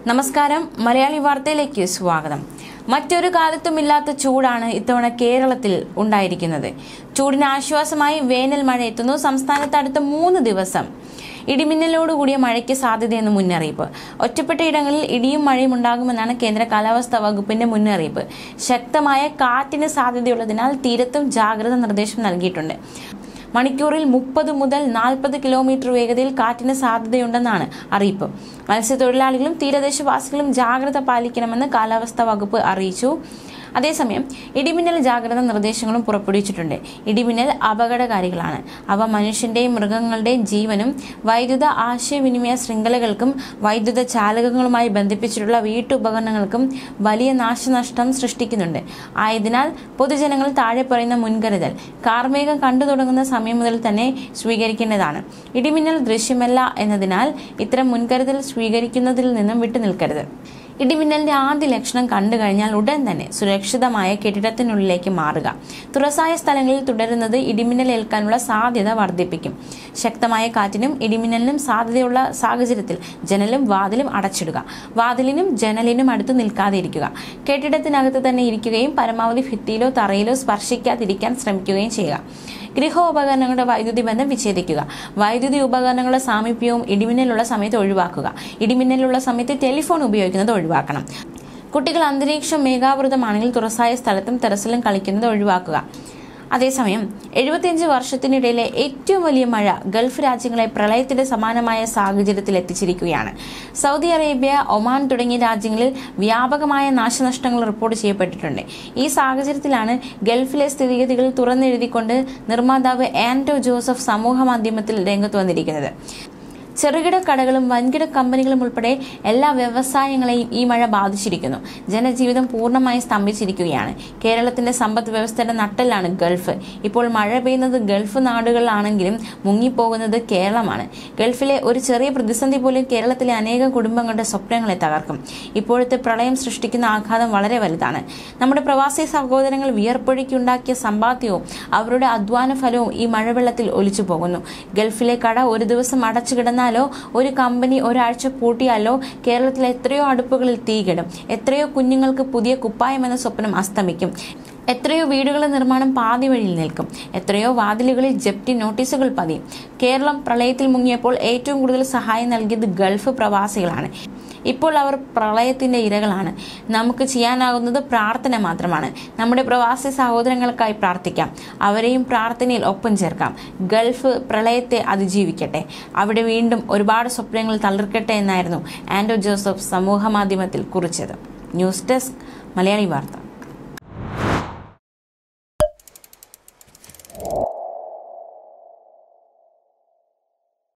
നമസ്കാരം മലയാളി വാർത്തയിലേക്ക് സ്വാഗതം മറ്റൊരു കാലത്തുമില്ലാത്ത ചൂടാണ് ഇത്തവണ കേരളത്തിൽ ഉണ്ടായിരിക്കുന്നത് ചൂടിന് ആശ്വാസമായി വേനൽ മഴ എത്തുന്നു സംസ്ഥാനത്ത് അടുത്ത മൂന്ന് ദിവസം ഇടിമിന്നലോടുകൂടിയ മഴയ്ക്ക് സാധ്യതയെന്ന് മുന്നറിയിപ്പ് ഒറ്റപ്പെട്ട ഇടങ്ങളിൽ ഇടിയും മഴയും ഉണ്ടാകുമെന്നാണ് കേന്ദ്ര കാലാവസ്ഥാ വകുപ്പിന്റെ മുന്നറിയിപ്പ് ശക്തമായ കാറ്റിന് സാധ്യതയുള്ളതിനാൽ തീരത്തും ജാഗ്രത നിർദ്ദേശം നൽകിയിട്ടുണ്ട് മണിക്കൂറിൽ മുപ്പത് മുതൽ നാൽപ്പത് കിലോമീറ്റർ വേഗതയിൽ കാറ്റിന് സാധ്യതയുണ്ടെന്നാണ് അറിയിപ്പ് മത്സ്യത്തൊഴിലാളികളും തീരദേശവാസികളും ജാഗ്രത പാലിക്കണമെന്ന് കാലാവസ്ഥാ വകുപ്പ് അറിയിച്ചു അതേസമയം ഇടിമിന്നൽ ജാഗ്രതാ നിർദ്ദേശങ്ങളും പുറപ്പെടുവിച്ചിട്ടുണ്ട് ഇടിമിന്നൽ അപകടകാരികളാണ് അവ മനുഷ്യന്റെയും മൃഗങ്ങളുടെയും ജീവനും വൈദ്യുത ആശയവിനിമയ ശൃംഖലകൾക്കും വൈദ്യുത ചാലകങ്ങളുമായി ബന്ധിപ്പിച്ചിട്ടുള്ള വീട്ടുപകരണങ്ങൾക്കും വലിയ നാശനഷ്ടം സൃഷ്ടിക്കുന്നുണ്ട് ആയതിനാൽ പൊതുജനങ്ങൾ താഴെ പറയുന്ന മുൻകരുതൽ കാർമേഘം കണ്ടു തുടങ്ങുന്ന സമയം മുതൽ തന്നെ സ്വീകരിക്കേണ്ടതാണ് ഇടിമിന്നൽ ദൃശ്യമല്ല എന്നതിനാൽ ഇത്തരം മുൻകരുതൽ സ്വീകരിക്കുന്നതിൽ നിന്നും വിട്ടുനിൽക്കരുത് ഇടിമിന്നലിന്റെ ആദ്യ ലക്ഷണം കണ്ടു കഴിഞ്ഞാൽ ഉടൻ തന്നെ സുരക്ഷിതമായ കെട്ടിടത്തിനുള്ളിലേക്ക് മാറുക തുറസായ സ്ഥലങ്ങളിൽ തുടരുന്നത് ഇടിമിന്നൽ ഏൽക്കാനുള്ള സാധ്യത വർദ്ധിപ്പിക്കും ശക്തമായ കാറ്റിനും ഇടിമിന്നലിനും സാധ്യതയുള്ള സാഹചര്യത്തിൽ ജനലും വാതിലും അടച്ചിടുക വാതിലിനും ജനലിനും അടുത്ത് നിൽക്കാതെ ഇരിക്കുക കെട്ടിടത്തിനകത്ത് തന്നെ ഇരിക്കുകയും പരമാവധി ഭിത്തിയിലോ തറയിലോ സ്പർശിക്കാതിരിക്കാൻ ശ്രമിക്കുകയും ചെയ്യുക ഗൃഹോപകരണങ്ങളുടെ വൈദ്യുതി ബന്ധം വിച്ഛേദിക്കുക വൈദ്യുതി ഉപകരണങ്ങളുടെ സാമീപ്യവും ഇടിമിന്നലുള്ള സമയത്ത് ഒഴിവാക്കുക ഇടിമിന്നലുള്ള സമയത്ത് ടെലിഫോൺ ഉപയോഗിക്കുന്നത് ഒഴിവാക്കണം കുട്ടികൾ അന്തരീക്ഷം മേഘാവൃതമാണെങ്കിൽ തുറസായ സ്ഥലത്തും ടെറസിലും കളിക്കുന്നത് ഒഴിവാക്കുക അതേസമയം എഴുപത്തിയഞ്ച് വർഷത്തിനിടയിലെ ഏറ്റവും വലിയ മഴ ഗൾഫ് രാജ്യങ്ങളെ പ്രളയത്തിന്റെ സമാനമായ സാഹചര്യത്തിൽ എത്തിച്ചിരിക്കുകയാണ് സൗദി അറേബ്യ ഒമാൻ തുടങ്ങിയ രാജ്യങ്ങളിൽ വ്യാപകമായ നാശനഷ്ടങ്ങൾ റിപ്പോർട്ട് ചെയ്യപ്പെട്ടിട്ടുണ്ട് ഈ സാഹചര്യത്തിലാണ് ഗൾഫിലെ സ്ഥിതിഗതികൾ തുറന്നെഴുതിക്കൊണ്ട് നിർമ്മാതാവ് ആന്റോ ജോസഫ് സമൂഹ മാധ്യമത്തിൽ രംഗത്ത് വന്നിരിക്കുന്നത് ചെറുകിട കടകളും വൻകിട കമ്പനികളും ഉൾപ്പെടെ എല്ലാ വ്യവസായങ്ങളെയും ഈ മഴ ബാധിച്ചിരിക്കുന്നു ജനജീവിതം പൂർണ്ണമായി സ്തംഭിച്ചിരിക്കുകയാണ് കേരളത്തിന്റെ സമ്പദ് വ്യവസ്ഥയുടെ നട്ടെല്ലാണ് ഗൾഫ് ഇപ്പോൾ മഴ പെയ്യുന്നത് ഗൾഫ് നാടുകളിലാണെങ്കിലും മുങ്ങിപ്പോകുന്നത് കേരളമാണ് ഗൾഫിലെ ഒരു ചെറിയ പ്രതിസന്ധി പോലും കേരളത്തിലെ അനേകം കുടുംബങ്ങളുടെ സ്വപ്നങ്ങളെ തകർക്കും ഇപ്പോഴത്തെ പ്രളയം സൃഷ്ടിക്കുന്ന ആഘാതം വളരെ വലുതാണ് നമ്മുടെ പ്രവാസി സഹോദരങ്ങൾ വിയർപ്പൊഴുക്കിയുണ്ടാക്കിയ സമ്പാദ്യവും അവരുടെ അധ്വാന ഫലവും ഈ മഴവെള്ളത്തിൽ ഒലിച്ചു പോകുന്നു ഗൾഫിലെ കട ഒരു ദിവസം അടച്ചു കിടന്ന കിടന്നാലോ ഒരു കമ്പനി ഒരാഴ്ച പൂട്ടിയാലോ കേരളത്തിലെ എത്രയോ അടുപ്പുകളിൽ തീകിടും എത്രയോ കുഞ്ഞുങ്ങൾക്ക് പുതിയ കുപ്പായം എന്ന സ്വപ്നം അസ്തമിക്കും എത്രയോ വീടുകളുടെ നിർമ്മാണം പാതി വഴിയിൽ നിൽക്കും എത്രയോ വാതിലുകളിൽ ജപ്തി നോട്ടീസുകൾ പതിയും കേരളം പ്രളയത്തിൽ മുങ്ങിയപ്പോൾ ഏറ്റവും കൂടുതൽ സഹായം നൽകിയത് ഗൾഫ് പ്രവാസികളാണ് ഇപ്പോൾ അവർ പ്രളയത്തിന്റെ ഇരകളാണ് നമുക്ക് ചെയ്യാനാകുന്നത് പ്രാർത്ഥന മാത്രമാണ് നമ്മുടെ പ്രവാസി സഹോദരങ്ങൾക്കായി പ്രാർത്ഥിക്കാം അവരെയും പ്രാർത്ഥനയിൽ ഒപ്പം ചേർക്കാം ഗൾഫ് പ്രളയത്തെ അതിജീവിക്കട്ടെ അവിടെ വീണ്ടും ഒരുപാട് സ്വപ്നങ്ങൾ തളിർക്കട്ടെ എന്നായിരുന്നു ആൻഡോ ജോസഫ് സമൂഹ മാധ്യമത്തിൽ കുറിച്ചത് ന്യൂസ് ഡെസ്ക് മലയാളി വാർത്ത